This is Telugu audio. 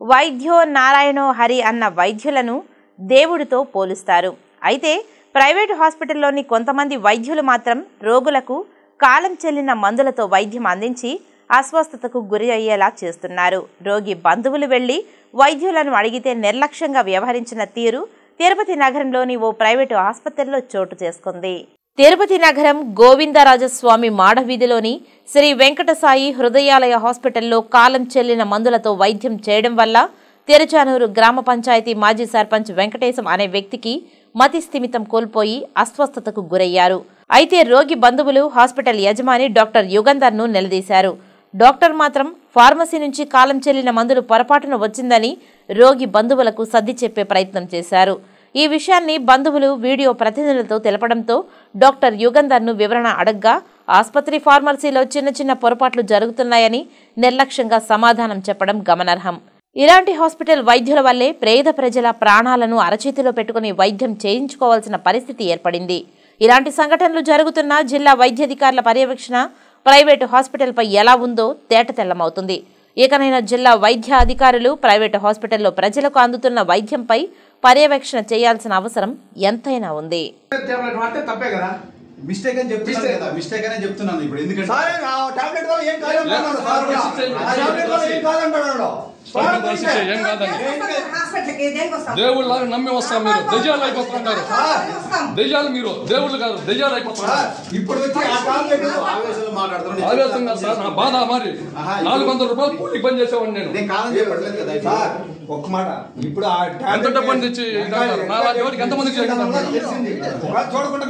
వైద్యో నారాయణో హరి అన్న వైద్యులను దేవుడితో పోలుస్తారు అయితే ప్రైవేటు హాస్పిటల్లోని కొంతమంది వైద్యులు మాత్రం రోగులకు కాలం చెల్లిన మందులతో వైద్యం అందించి అస్వస్థతకు గురి అయ్యేలా చేస్తున్నారు రోగి బంధువులు వెళ్లి వైద్యులను అడిగితే నిర్లక్ష్యంగా వ్యవహరించిన తీరు తిరుపతి నగరంలోని ఓ ప్రైవేటు ఆసుపత్రిలో చోటు చేసుకుంది తిరుపతి నగరం గోవిందరాజస్వామి మాడవీధిలోని శ్రీ వెంకటసాయి హృదయాలయ హాస్పిటల్లో కాలం చెల్లిన మందులతో వైద్యం చేయడం వల్ల తెరచానూరు గ్రామ పంచాయతీ మాజీ సర్పంచ్ వెంకటేశం అనే వ్యక్తికి మతి స్థిమితం కోల్పోయి అస్వస్థతకు గురయ్యారు అయితే రోగి బంధువులు హాస్పిటల్ యజమాని డాక్టర్ యుగంధర్ను నిలదీశారు డాక్టర్ మాత్రం ఫార్మసీ నుంచి కాలం చెల్లిన మందులు పొరపాటున వచ్చిందని రోగి బంధువులకు సర్ది చెప్పే ప్రయత్నం చేశారు ఈ విషయాన్ని బంధువులు వీడియో ప్రతినిధులతో తెలపడంతో డాక్టర్ యుగంధర్ను వివరణ అడగ్గా ఆసుపత్రి ఫార్మసీలో చిన్న చిన్న పొరపాట్లు జరుగుతున్నాయని నిర్లక్ష్యంగా సమాధానం చెప్పడం గమనార్హం ఇలాంటి హాస్పిటల్ వైద్యుల వల్లే పేద ప్రజల ప్రాణాలను అరచేతిలో పెట్టుకుని వైద్యం చేయించుకోవాల్సిన పరిస్థితి ఏర్పడింది ఇలాంటి సంఘటనలు జరుగుతున్నా జిల్లా వైద్యాధికారుల పర్యవేక్షణ ప్రైవేటు హాస్పిటల్పై ఎలా ఉందో తేటతెల్లమవుతుంది ఇకనైనా జిల్లా వైద్య అధికారులు ప్రైవేటు హాస్పిటల్లో ప్రజలకు అందుతున్న వైద్యంపై పర్యవేక్షణ చేయాల్సిన అవసరం ఎంతైనా ఉంది టాబ్లెట్ వాడితే తప్పే కదా మిస్టేక్ అని చెప్తున్నాను కదా మిస్టేక్ అనే చెప్తున్నాను ఇప్పుడు ఎందుకంటే సార్ ఆ టాబ్లెట్ వల్ల ఏం కాదంటున్నాడు సార్ కూడా. ఆ టాబ్లెట్ వల్ల ఏం కాదంటున్నాడు స్వామి దర్శించే ఏం కాదండి హాస్పిటల్కి దేనికి వస్తాం దేవుళ్ళలాగా నమ్మి వస్తాం మీరు దెయ్యాలు అయిపోతుంటారు వస్తాం దెయ్యాలు మీరు దేవుళ్ళు కాదు దెయ్యాలు అయిపోతున్నారు ఇప్పుడు వచ్చి ఆ టాబ్లెట్ ఆవేశంలో మాట్లాడుతున్నాను ఆవేశంగా సార్ నా బాధ మరి ఆహా, నాలుగు వందల రూపాయలు కూలి పని చేసేవాడిని నేను నేను కాదని చెప్పట్లేదు కదా సార్ ఒక్క మాట ఇప్పుడు ఆ ఎంత డబ్బు అందించి ఇది అంటారు? నా లాంటి వాడికి ఎంతమందికి చేస్తాను? తెలిసింది ఒకవేళ చూడకుండా